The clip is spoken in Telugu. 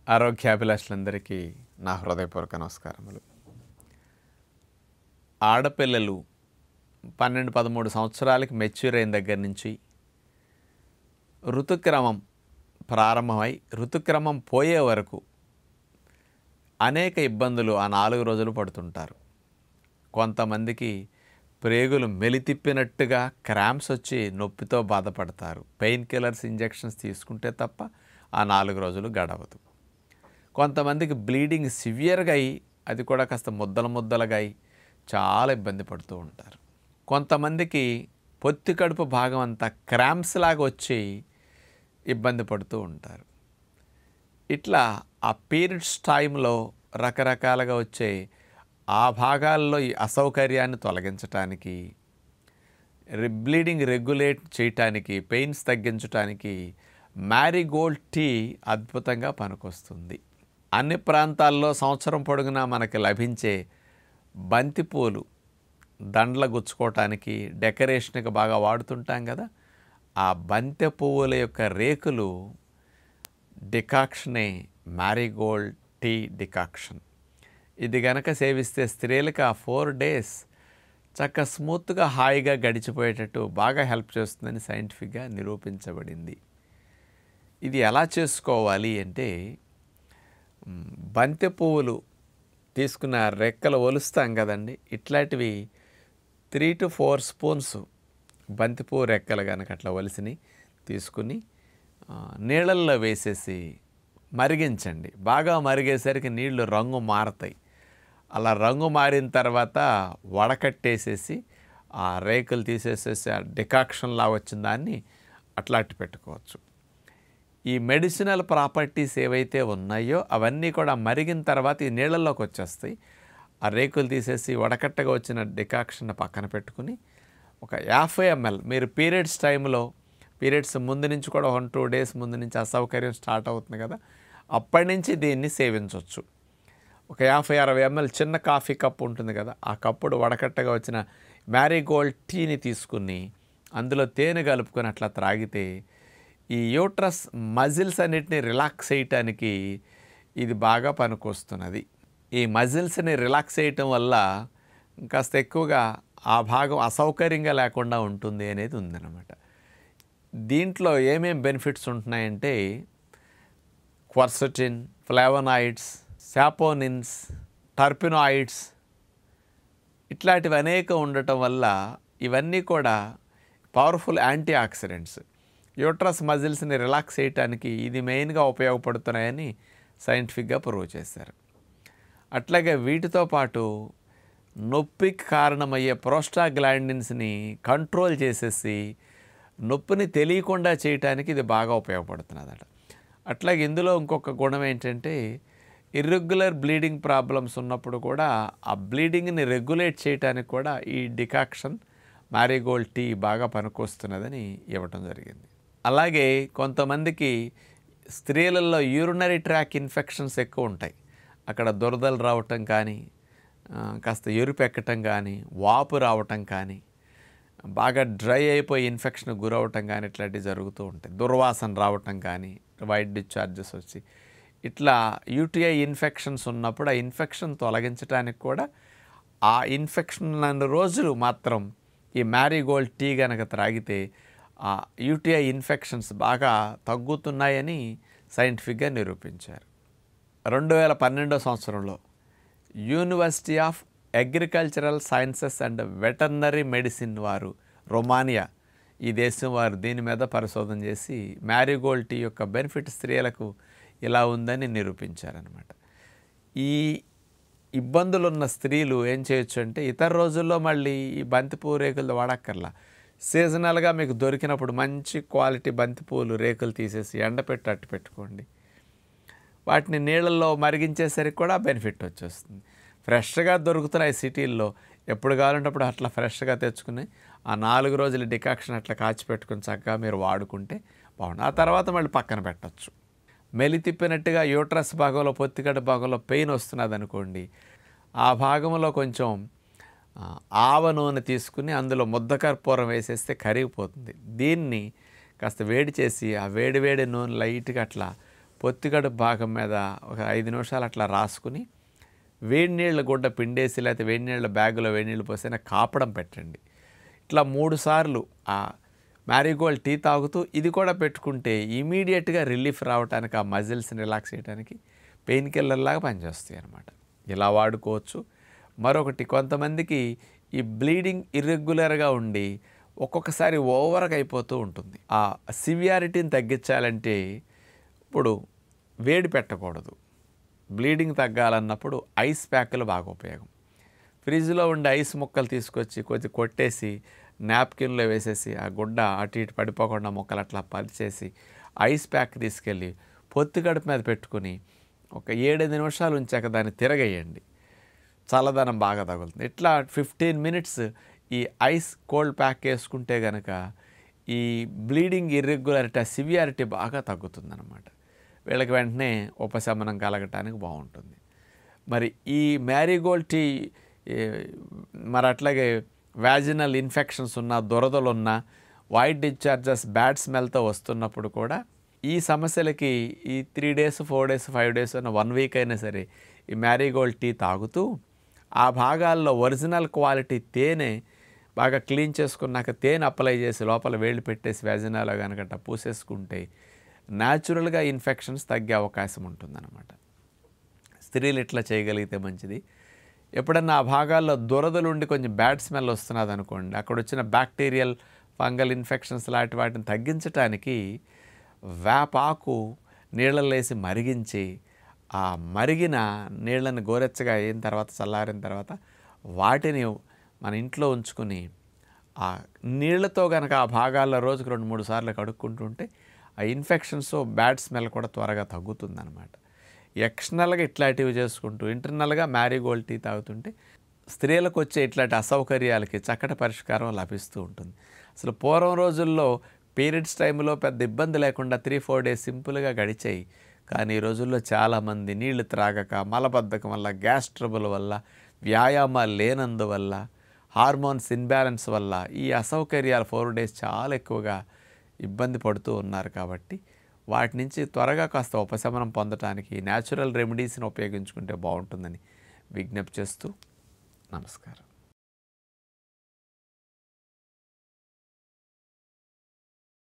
ఆరోగ్యాభిలాషులందరికీ నా హృదయపూర్వక నమస్కారములు ఆడపిల్లలు పన్నెండు పదమూడు సంవత్సరాలకి మెచ్యూర్ అయిన దగ్గర నుంచి ఋతుక్రమం ప్రారంభమై ఋతుక్రమం పోయే వరకు అనేక ఇబ్బందులు ఆ నాలుగు రోజులు పడుతుంటారు కొంతమందికి ప్రేగులు మెలితిప్పినట్టుగా క్రాంప్స్ వచ్చి నొప్పితో బాధపడతారు పెయిన్ కిల్లర్స్ ఇంజెక్షన్స్ తీసుకుంటే తప్ప ఆ నాలుగు రోజులు గడవదు కొంతమందికి బ్లీడింగ్ సివియర్గా అయి అది కూడా కాస్త ముద్దల ముద్దలుగా అయి చాలా ఇబ్బంది పడుతూ ఉంటారు కొంతమందికి పొత్తి కడుపు భాగం అంతా క్రాంప్స్ లాగా వచ్చి ఇబ్బంది పడుతూ ఉంటారు ఇట్లా ఆ పీరియడ్స్ టైంలో రకరకాలుగా వచ్చే ఆ భాగాల్లో ఈ అసౌకర్యాన్ని తొలగించటానికి రి- బ్లీడింగ్ రెగ్యులేట్ చేయటానికి పెయిన్స్ తగ్గించటానికి మ్యారీగోల్డ్ టీ అద్భుతంగా పనికొస్తుంది అన్ని ప్రాంతాల్లో సంవత్సరం పొడుగునా మనకి లభించే బంతిపూలు దండలు గుచ్చుకోవటానికి డెకరేషన్కి బాగా వాడుతుంటాం కదా ఆ బంతి పువ్వుల యొక్క రేకులు డికాక్షనే మ్యారీగోల్డ్ టీ డికాక్షన్ ఇది గనక సేవిస్తే స్త్రీలకు ఆ ఫోర్ డేస్ చక్క స్మూత్గా హాయిగా గడిచిపోయేటట్టు బాగా హెల్ప్ చేస్తుందని సైంటిఫిక్గా నిరూపించబడింది ఇది ఎలా చేసుకోవాలి అంటే మ్, బంతి పువ్వులు తీసుకున్న రెక్కలు ఒలుస్తాం కదండి ఇట్లాంటివి త్రీ టు ఫోర్ స్పూన్స్ బంతిపువ్వు రెక్కలు కనుక అట్లా ఒలిసిని తీసుకుని ఆ, నీళ్ళల్లో వేసేసి మరిగించండి బాగా మరిగేసరికి నీళ్లు రంగు మారతాయి అలా రంగు మారిన తర్వాత వడకట్టేసేసి ఆ రేకులు తీసేసేసి ఆ డికాక్షన్లా వచ్చిన దాన్ని అట్లాంటి పెట్టుకోవచ్చు ఈ మెడిసినల్ ప్రాపర్టీస్ ఏవైతే ఉన్నాయో అవన్నీ కూడా మరిగిన తర్వాత ఈ నీళ్ళల్లోకి వచ్చేస్తాయి ఆ రేకులు తీసేసి వడకట్టగా వచ్చిన డికాక్షన్ పక్కన పెట్టుకుని ఒక యాభై ఎంఎల్ మీరు పీరియడ్స్ టైంలో పీరియడ్స్ ముందు నుంచి కూడా వన్ టూ డేస్ ముందు నుంచి అసౌకర్యం స్టార్ట్ అవుతుంది కదా అప్పటి నుంచి దీన్ని సేవించవచ్చు ఒక యాభై అరవై ఎంఎల్ చిన్న కాఫీ కప్ ఉంటుంది కదా ఆ కప్పుడు వడకట్టగా వచ్చిన మ్యారీగోల్డ్ టీని తీసుకుని అందులో తేనె కలుపుకొని అట్లా త్రాగితే ఈ యూట్రస్ మజిల్స్ అన్నిటిని రిలాక్స్ చేయటానికి ఇది బాగా పనికొస్తున్నది ఈ మజిల్స్ని రిలాక్స్ చేయటం వల్ల కాస్త ఎక్కువగా ఆ భాగం అసౌకర్యంగా లేకుండా ఉంటుంది అనేది ఉందన్నమాట దీంట్లో ఏమేం బెనిఫిట్స్ ఉంటున్నాయంటే క్వర్సటిన్ ఫ్లావనాయిడ్స్ శాపోనిన్స్ టర్పినాయిడ్స్ ఇట్లాంటివి అనేక ఉండటం వల్ల ఇవన్నీ కూడా పవర్ఫుల్ యాంటీ ఆక్సిడెంట్స్ యూట్రస్ మజిల్స్ని రిలాక్స్ చేయటానికి ఇది మెయిన్గా ఉపయోగపడుతున్నాయని సైంటిఫిక్గా ప్రూవ్ చేశారు అట్లాగే వీటితో పాటు నొప్పికి కారణమయ్యే ప్రోస్టాగ్లాండిన్స్ని కంట్రోల్ చేసేసి నొప్పిని తెలియకుండా చేయటానికి ఇది బాగా ఉపయోగపడుతున్నదట అట్లాగే ఇందులో ఇంకొక గుణం ఏంటంటే ఇర్రెగ్యులర్ బ్లీడింగ్ ప్రాబ్లమ్స్ ఉన్నప్పుడు కూడా ఆ బ్లీడింగ్ని రెగ్యులేట్ చేయడానికి కూడా ఈ డికాక్షన్ మ్యారీగోల్డ్ టీ బాగా పనికొస్తున్నదని ఇవ్వటం జరిగింది అలాగే కొంతమందికి స్త్రీలలో యూరినరీ ట్రాక్ ఇన్ఫెక్షన్స్ ఎక్కువ ఉంటాయి అక్కడ దురదలు రావటం కానీ ఆ, కాస్త ఎరుపు ఎక్కటం కానీ వాపు రావటం కానీ బాగా డ్రై అయిపోయి ఇన్ఫెక్షన్ గురవటం కానీ ఇట్లాంటివి జరుగుతూ ఉంటాయి దుర్వాసన రావటం కానీ వైట్ డిశ్చార్జెస్ వచ్చి ఇట్లా యూటీఐ ఇన్ఫెక్షన్స్ ఉన్నప్పుడు ఆ ఇన్ఫెక్షన్ తొలగించడానికి కూడా ఆ ఇన్ఫెక్షన్ అన్ని రోజులు మాత్రం ఈ మ్యారీగోల్డ్ టీ కనుక త్రాగితే ఆ యూటీఐ ఇన్ఫెక్షన్స్ బాగా తగ్గుతున్నాయని సైంటిఫిక్గా నిరూపించారు రెండు వేల పన్నెండో సంవత్సరంలో university of agricultural sciences and veterinary medicine వారు రొమానియా ఈ దేశం వారు దీని మీద పరిశోధన చేసి మ్యారీగోల్డ్ టీ యొక్క బెనిఫిట్ స్త్రీలకు ఇలా ఉందని నిరూపించారనమాట ఈ ఇబ్బందులు ఉన్న స్త్రీలు ఏం చేయొచ్చు అంటే ఇతర రోజుల్లో మళ్ళీ ఈ బంతిపూ రేకులు వాడక్కర్లా సీజనల్గా మీకు దొరికినప్పుడు మంచి క్వాలిటీ బంతిపూలు రేకులు తీసేసి ఎండపెట్టి అట్టు పెట్టుకోండి వాటిని నీళ్ళల్లో మరిగించేసరికి కూడా బెనిఫిట్ వచ్చేస్తుంది ఫ్రెష్గా దొరుకుతున్నాయి సిటీల్లో ఎప్పుడు కావాలంటే అప్పుడు అట్లా ఫ్రెష్గా తెచ్చుకుని ఆ నాలుగు రోజులు డికాక్షన్ అట్లా కాచి పెట్టుకుని చక్కగా మీరు వాడుకుంటే బాగుంటుంది ఆ తర్వాత మళ్ళీ పక్కన పెట్టచ్చు మెలి తిప్పినట్టుగా యూట్రస్ భాగంలో పొత్తిగడ్డ భాగంలో పెయిన్ వస్తున్నది అనుకోండి ఆ భాగంలో కొంచెం ఆ, ఆవ నూనె తీసుకుని అందులో ముద్దకర్పూరం వేసేస్తే కరిగిపోతుంది దీన్ని కాస్త వేడి చేసి ఆ వేడి వేడి నూనె లైట్గా అట్లా పొత్తిగడు భాగం మీద ఒక ఐదు నిమిషాలు అట్లా రాసుకుని వేడి నీళ్ళ గుడ్డ పిండేసి లేకపోతే వేడి నీళ్ళ బ్యాగులో వేడి నీళ్ళు పోసిన కాపడం పెట్టండి ఇట్లా మూడు సార్లు ఆ మ్యారీగోల్డ్ టీ తాగుతూ ఇది కూడా పెట్టుకుంటే ఇమీడియట్గా రిలీఫ్ రావడానికి ఆ మజిల్స్ని రిలాక్స్ చేయడానికి పెయిన్ కిల్లర్ లాగా పనిచేస్తాయి అన్నమాట ఇలా వాడుకోవచ్చు మరొకటి కొంతమందికి ఈ బ్లీడింగ్ ఇర్రెగ్యులర్గా ఉండి ఒక్కొక్కసారి ఓవర్గా అయిపోతూ ఉంటుంది ఆ సివియారిటీని తగ్గించాలంటే ఇప్పుడు వేడి పెట్టకూడదు బ్లీడింగ్ తగ్గాలన్నప్పుడు ఐస్ ప్యాకులు బాగా ఉపయోగం ఫ్రిడ్జ్లో ఉండే ఐస్ ముక్కలు తీసుకొచ్చి కొద్ది కొట్టేసి నాప్కిన్లో వేసేసి ఆ గుడ్డ అటు ఇటు పడిపోకుండా ముక్కలు అట్లా పరిచేసి ఐస్ ప్యాక్ తీసుకెళ్ళి పొత్తి గడుపు మీద పెట్టుకుని ఒక ఏడెనిమిది నిమిషాలు ఉంచాక దాన్ని తిరగేయండి చల్లదనం బాగా తగులుతుంది ఇట్లా ఫిఫ్టీన్ మినిట్స్ ఈ ఐస్ కోల్డ్ ప్యాక్ వేసుకుంటే కనుక ఈ బ్లీడింగ్ ఇర్రెగ్యులారిటీ ఆ సివియారిటీ బాగా తగ్గుతుందన్నమాట వీళ్ళకి వెంటనే ఉపశమనం కలగటానికి బాగుంటుంది మరి ఈ మ్యారీగోల్డ్ టీ ఏ, మరి అట్లాగే వ్యాజినల్ ఇన్ఫెక్షన్స్ ఉన్న దురదలు ఉన్న వైట్ డిశ్చార్జెస్ బ్యాడ్ స్మెల్తో వస్తున్నప్పుడు కూడా ఈ సమస్యలకి ఈ three days four days five days అన్న వన్ వీక్ అయినా సరే ఈ మ్యారీగోల్డ్ టీ తాగుతూ ఆ భాగాల్లో ఒరిజినల్ క్వాలిటీ తేనె బాగా క్లీన్ చేసుకున్నాక తేనె అప్లై చేసి లోపల వేళ్ళు పెట్టేసి వ్యాజినాలో కనుక పూసేసుకుంటే న్యాచురల్గా ఇన్ఫెక్షన్స్ తగ్గే అవకాశం ఉంటుందన్నమాట స్త్రీలు ఇట్లా చేయగలిగితే మంచిది ఎప్పుడన్నా ఆ భాగాల్లో దురదలు ఉండి కొంచెం బ్యాడ్ స్మెల్ వస్తున్నది అనుకోండి అక్కడ వచ్చిన బ్యాక్టీరియల్ ఫంగల్ ఇన్ఫెక్షన్స్ లాంటి వాటిని తగ్గించడానికి వేపాకు నీళ్ళలో వేసి మరిగించి ఆ మరిగిన నీళ్ళని గోరెచ్చగా అయిన తర్వాత చల్లారిన తర్వాత వాటిని మన ఇంట్లో ఉంచుకొని ఆ నీళ్ళతో కనుక ఆ భాగాల్లో రోజుకు రెండు మూడు సార్లు కడుక్కుంటుంటే ఆ ఇన్ఫెక్షన్స్ బ్యాడ్ స్మెల్ కూడా త్వరగా తగ్గుతుందన్నమాట ఎక్స్టర్నల్గా ఇట్లాంటివి చేసుకుంటూ ఇంటర్నల్గా మ్యారీగోల్డ్ టీ తాగుతుంటే స్త్రీలకు వచ్చే ఇట్లాంటి అసౌకర్యాలకి చక్కటి పరిష్కారం లభిస్తూ ఉంటుంది అసలు పూర్వం రోజుల్లో పీరియడ్స్ టైంలో పెద్ద ఇబ్బంది లేకుండా త్రీ ఫోర్ డేస్ సింపుల్గా గడిచాయి కానీ ఈ రోజుల్లో చాలామంది నీళ్లు త్రాగక మలబద్ధకం వల్ల గ్యాస్ ట్రబుల్ వల్ల వ్యాయామాలు లేనందువల్ల హార్మోన్స్ ఇన్బ్యాలెన్స్ వల్ల ఈ అసౌకర్యాలు ఫోర్ డేస్ చాలా ఎక్కువగా ఇబ్బంది పడుతూ ఉన్నారు కాబట్టి వాటి నుంచి త్వరగా కాస్త ఉపశమనం పొందడానికి న్యాచురల్ రెమెడీస్ని ఉపయోగించుకుంటే బాగుంటుందని విజ్ఞప్తి చేస్తూ నమస్కారం